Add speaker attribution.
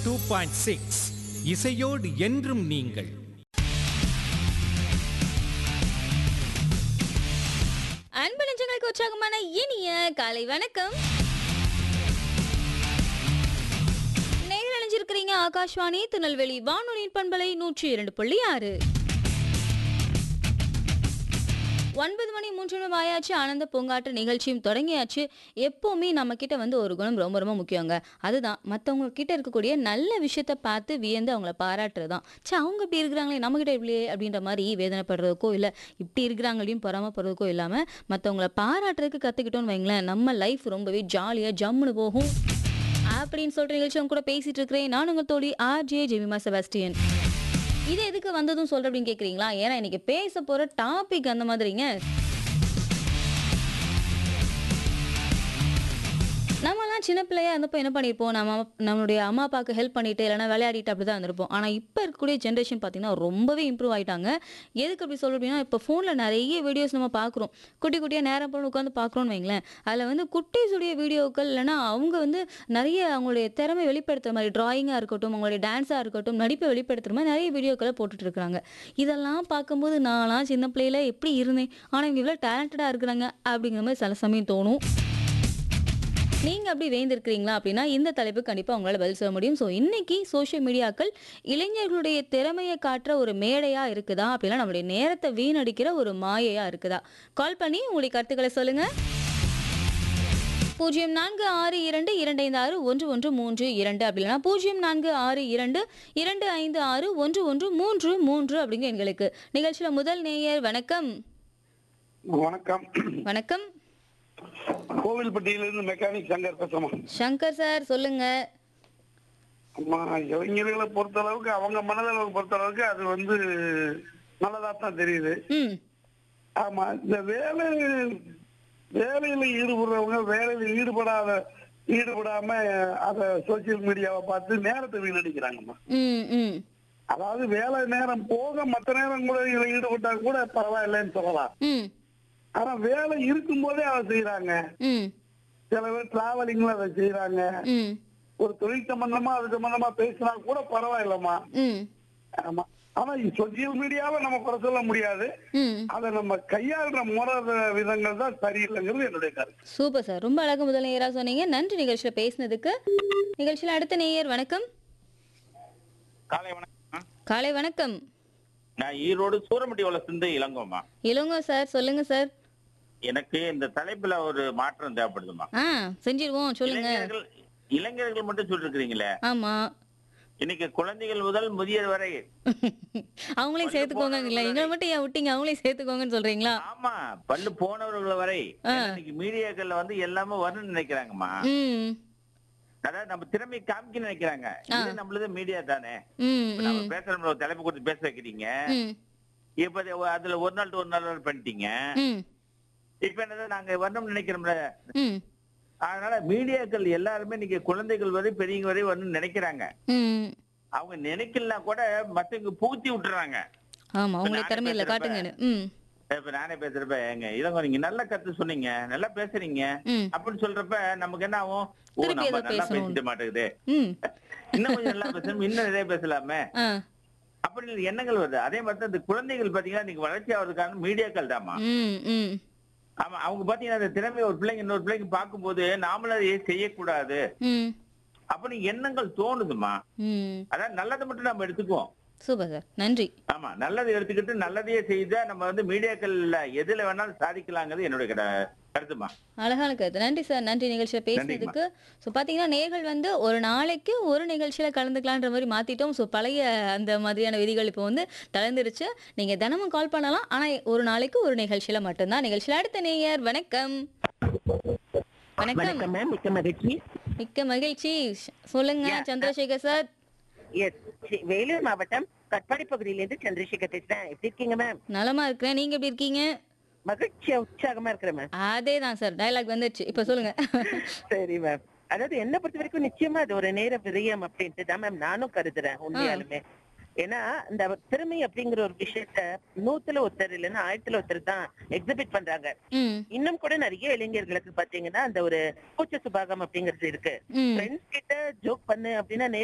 Speaker 1: Two point six இசையோடு என்றும் நீங்கள்
Speaker 2: அன்பு நெஞ்சங்களுக்கு உற்சாகமான இனிய காலை வணக்கம் நேரில் அணிஞ்சிருக்கிறீங்க ஆகாஷ்வாணி திருநெல்வேலி வானொலியின் பண்பலை நூற்றி இரண்டு புள்ளி ஆறு ஒன்பது மணி மூன்று நிமிடம் ஆயாச்சு ஆனந்த பூங்காற்று நிகழ்ச்சியும் தொடங்கியாச்சு எப்போவுமே நம்ம கிட்ட வந்து ஒரு குணம் ரொம்ப ரொம்ப முக்கியங்க அதுதான் மற்றவங்க கிட்ட இருக்கக்கூடிய நல்ல விஷயத்த பார்த்து வியந்து அவங்கள பாராட்டுறது தான் சே அவங்க இப்படி இருக்கிறாங்களே நம்மகிட்ட இப்படியே அப்படின்ற மாதிரி வேதனைப்படுறதுக்கோ இல்லை இப்படி இருக்கிறாங்களையும் பொறாமப்படுறதுக்கோ இல்லாமல் மற்றவங்கள பாராட்டுறதுக்கு கற்றுக்கிட்டோன்னு வைங்களேன் நம்ம லைஃப் ரொம்பவே ஜாலியாக ஜம்முன்னு போகும் அப்படின்னு சொல்கிற நிகழ்ச்சி அவங்க கூட பேசிட்டு இருக்கிறேன் நான் உங்கள் தோழி ஆர்ஜே ஜெமிமா செபாஸ்டியன் இது எதுக்கு வந்ததும் சொல்ற அப்படின்னு கேக்குறீங்களா ஏன்னா இன்னைக்கு பேச போற டாபிக் அந்த மாதிரிங்க நம்மலாம் சின்ன பிள்ளையா இருந்தப்போ என்ன பண்ணியிருப்போம் நம்ம நம்மளுடைய அம்மா அப்பாவுக்கு ஹெல்ப் பண்ணிட்டு இல்லைன்னா விளையாடிட்டு அப்படி தான் இருந்திருப்போம் ஆனால் இப்போ இருக்கக்கூடிய ஜென்ரேஷன் பார்த்தீங்கன்னா ரொம்பவே இம்ப்ரூவ் ஆயிட்டாங்க எதுக்கு அப்படி சொல்ல அப்படின்னா இப்போ ஃபோனில் நிறைய வீடியோஸ் நம்ம பார்க்குறோம் குட்டி குட்டியாக நேரம் போல உட்காந்து பார்க்குறோன்னு வைங்களேன் அதில் வந்து குட்டீஸுடைய வீடியோக்கள் இல்லைன்னா அவங்க வந்து நிறைய அவங்களுடைய திறமை வெளிப்படுத்துற மாதிரி டிராயிங்காக இருக்கட்டும் அவங்களுடைய டான்ஸாக இருக்கட்டும் நடிப்பை வெளிப்படுத்துற மாதிரி நிறைய வீடியோக்களை போட்டுட்டு இருக்காங்க இதெல்லாம் பார்க்கும்போது நான்லாம் சின்ன பிள்ளையில எப்படி இருந்தேன் ஆனால் இவங்க இவ்வளோ டேலண்டடாக இருக்கிறாங்க அப்படிங்கிற மாதிரி சில சமயம் தோணும் நீங்கள் அப்படி வேந்திருக்கிறீங்களா அப்படின்னா இந்த தலைப்பு கண்டிப்பாக உங்களால் பதில் சொல்ல முடியும் ஸோ இன்னைக்கு சோஷியல் மீடியாக்கள் இளைஞர்களுடைய திறமையை காட்டுற ஒரு மேடையாக இருக்குதா அப்படின்னா நம்மளுடைய நேரத்தை வீணடிக்கிற ஒரு மாயையாக இருக்குதா கால் பண்ணி உங்களுடைய கருத்துக்களை சொல்லுங்கள் பூஜ்ஜியம் நான்கு ஆறு இரண்டு இரண்டு ஐந்து ஆறு ஒன்று ஒன்று மூன்று இரண்டு அப்படி இல்லைனா பூஜ்ஜியம் நான்கு ஆறு இரண்டு இரண்டு ஐந்து ஆறு ஒன்று ஒன்று மூன்று மூன்று அப்படிங்க எங்களுக்கு நிகழ்ச்சியில் முதல் நேயர் வணக்கம்
Speaker 3: வணக்கம்
Speaker 2: வணக்கம்
Speaker 3: கோவில்பட்டியிலிருந்து மெக்கானிக் சங்கர் பேசுறோமா
Speaker 2: சங்கர் சார் சொல்லுங்க
Speaker 3: அம்மா இளைஞர்களை பொறுத்த அளவுக்கு அவங்க மனதளவு பொறுத்த அளவுக்கு அது வந்து நல்லதா தான் தெரியுது
Speaker 2: ம்
Speaker 3: ஆமா இந்த வேலை வேலையில ஈடுபடுறவங்க வேலையில ஈடுபடாத ஈடுபடாம அத சோசியல் மீடியாவை பார்த்து நேரத்தை வீணடிக்கிறாங்கம்மா
Speaker 2: ம் ம்
Speaker 3: அதாவது வேலை நேரம் போக மத்த நேரம் கூட இதுல ஈடுபட்டா கூட பரவாயில்லைன்னு சொல்லலாம்
Speaker 2: ம்
Speaker 3: ஆனா வேலை இருக்கும் போதே அதை செய்யறாங்க
Speaker 2: ம்
Speaker 3: சில பேர் டிராவலிங்ல அதை செய்யறாங்க
Speaker 2: ம்
Speaker 3: ஒரு தொழில் சம்பந்தமா அது சம்பந்தமா பேசினா கூட பரவாயில்லம்மா
Speaker 2: ம்
Speaker 3: ஆமா ஆனா சோசியல் மீடியாவை நம்ம குறை சொல்ல முடியாது
Speaker 2: ம்
Speaker 3: அதை நம்ம கையாளுற முறை விதங்கள் தான் சரியில்லைங்கிறது என்னுடைய கருத்து
Speaker 2: சூப்பர் சார் ரொம்ப அழகு முதல் நேயராக சொன்னீங்க நன்றி நிகழ்ச்சியில் பேசினதுக்கு நிகழ்ச்சியில் அடுத்த நேயர் வணக்கம்
Speaker 4: காலை வணக்கம்
Speaker 2: காலை வணக்கம்
Speaker 4: நான் ஈரோடு சூரமட்டி வளர்ந்து இளங்கோமா
Speaker 2: இளங்கோ சார் சொல்லுங்க சார்
Speaker 4: எனக்கு இந்த தலைப்புல ஒரு மாற்றம் தேவைப்படுதுமா
Speaker 2: ஆ செஞ்சிருவோம் சொல்லுங்க
Speaker 4: இளைஞர்கள் இளைஞர்கள் மட்டும் சொல்லிருக்கிறீங்களே
Speaker 2: ஆமா
Speaker 4: இன்னைக்கு குழந்தைகள் முதல் முதியவர் வரை
Speaker 2: அவங்களையும் சேர்த்துக்கோங்க இல்ல எங்களை மட்டும் ஏன் விட்டீங்க அவங்களையும் சேர்த்துக்கோங்கன்னு சொல்றீங்களா
Speaker 4: ஆமா பல்லு போனவர்கள் வரை ஏன்னா இன்னைக்கு மீடியாக்கள்ல வந்து எல்லாமே வரணும்னு நினைக்கிறாங்கம்மா
Speaker 2: ம்
Speaker 4: அதாவது நம்ம திறமை காமிக்க நினைக்கிறாங்க இது நம்மளது மீடியா தானே
Speaker 2: ம்
Speaker 4: இப்ப நம்ம பேசுற ஒரு தலைப்பு கொடுத்து பேச வைக்கிறீங்க
Speaker 2: ம்
Speaker 4: இப்ப அது அதுல ஒரு நாள் to ஒரு நாள் பண்ணிட்டீங்க
Speaker 2: ம்
Speaker 4: இப்ப என்னது நாங்க வரணும்னு நினைக்கிறோம்ல
Speaker 2: ம்
Speaker 4: அதனால மீடியாக்கள் எல்லாருமே இன்னைக்கு குழந்தைகள் வரை பெரியவங்க வரை வந்து நினைக்கிறாங்க
Speaker 2: ம்
Speaker 4: அவங்க நினைக்கலாம் கூட மத்தவங்க புகுத்தி விட்டுறாங்க
Speaker 2: ஆமா உங்களுடைய
Speaker 4: நானே
Speaker 2: திறமை இல்ல
Speaker 4: பேசுறப்ப-
Speaker 2: காட்டுங்கன்னு ம்
Speaker 4: இப்ப நானே பேசுறப்ப எங்க இளங்கோ நீங்க நல்ல கத்து சொன்னீங்க நல்லா பேசுறீங்க
Speaker 2: ம்
Speaker 4: அப்படின்னு சொல்றப்ப நமக்கு என்ன ஆகும் ஓ
Speaker 2: திருப்பி
Speaker 4: நம்ம
Speaker 2: ஏதோ
Speaker 4: நல்லா
Speaker 2: பேசணும்.
Speaker 4: பேசிட்டு மாட்டேங்குது
Speaker 2: ம்
Speaker 4: இன்னும் கொஞ்சம் நல்லா பேசணும் இன்னும் நிறைய பேசலாமே
Speaker 2: ஆ
Speaker 4: அப்படின்னு எண்ணங்கள் வருது அதே மாதிரி தான் இந்த குழந்தைகள் பாத்தீங்கன்னா இன்னைக்கு வளர்ச்சி ஆகிறதுக்கான மீடியாக்கள் தாமா
Speaker 2: ம் ம்
Speaker 4: ஆமா அவங்க பாத்தீங்கன்னா அந்த திறமை ஒரு பிள்ளைங்க இன்னொரு பிள்ளைங்க பார்க்கும்போது நாமளும் அதை செய்யக்கூடாது
Speaker 2: ம்
Speaker 4: அப்படின்னு எண்ணங்கள் தோணுதுமா
Speaker 2: ம்
Speaker 4: அதான் நல்லதை மட்டும் நம்ம எடுத்துக்குவோம்
Speaker 2: சூப்பர் சார் நன்றி
Speaker 4: ஆமா நல்லதை எடுத்துக்கிட்டு நல்லதையே செய்தா நம்ம வந்து மீடியாக்கள்ல எதுல வேணாலும் சாதிக்கலாங்கிறது என்னுடைய கட- கருத்துமா
Speaker 2: அழகான கருத்து நன்றி சார் நன்றி நிகழ்ச்சியில் பேசினதுக்கு ஸோ பார்த்தீங்கன்னா நேர்கள் வந்து ஒரு நாளைக்கு ஒரு நிகழ்ச்சியில் கலந்துக்கலான்ற மாதிரி மாற்றிட்டோம் ஸோ பழைய அந்த மாதிரியான விதிகள் இப்போ வந்து தளர்ந்துருச்சு நீங்கள் தினமும் கால் பண்ணலாம் ஆனால் ஒரு நாளைக்கு ஒரு நிகழ்ச்சியில் மட்டும்தான் நிகழ்ச்சியில் அடுத்த நேயர் வணக்கம் வணக்கம்
Speaker 5: வணக்கம் மேம் மிக்க மகிழ்ச்சி
Speaker 2: மிக்க மகிழ்ச்சி சொல்லுங்க சந்திரசேகர் சார்
Speaker 5: எஸ் வேலூர் மாவட்டம் கட்பாடி பகுதியிலிருந்து சந்திரசேகர் பேசுறேன் எப்படி இருக்கீங்க மேம்
Speaker 2: நலமா இருக்கிறேன் நீங்க எப்படி இருக்கீங்க
Speaker 5: மகிழ்ச்சியா உற்சாகமா இருக்கிறேன் மேம்
Speaker 2: அதே தான் சார் டயலாக் வந்துருச்சு இப்போ சொல்லுங்க
Speaker 5: சரி மேம் அதாவது என்ன பொறுத்த வரைக்கும் நிச்சயமா அது ஒரு நேர விரயம் அப்படின்ட்டு தான் மேம் நானும் கருதுறேன் உண்மையாலுமே ஏன்னா இந்த திறமை அப்படிங்கிற ஒரு விஷயத்த நூத்துல ஒருத்தர் இல்லைன்னா ஆயிரத்துல ஒருத்தர் தான் எக்ஸிபிட் பண்றாங்க
Speaker 2: ம்
Speaker 5: இன்னும் கூட நிறைய இளைஞர்களுக்கு பாத்தீங்கன்னா அந்த ஒரு கூச்ச சுபாகம் அப்படிங்கிறது இருக்கு
Speaker 2: ம்
Speaker 5: ஃப்ரெண்ட்ஸ் கிட்ட ஜோக் பண்ணு அப்படின்னா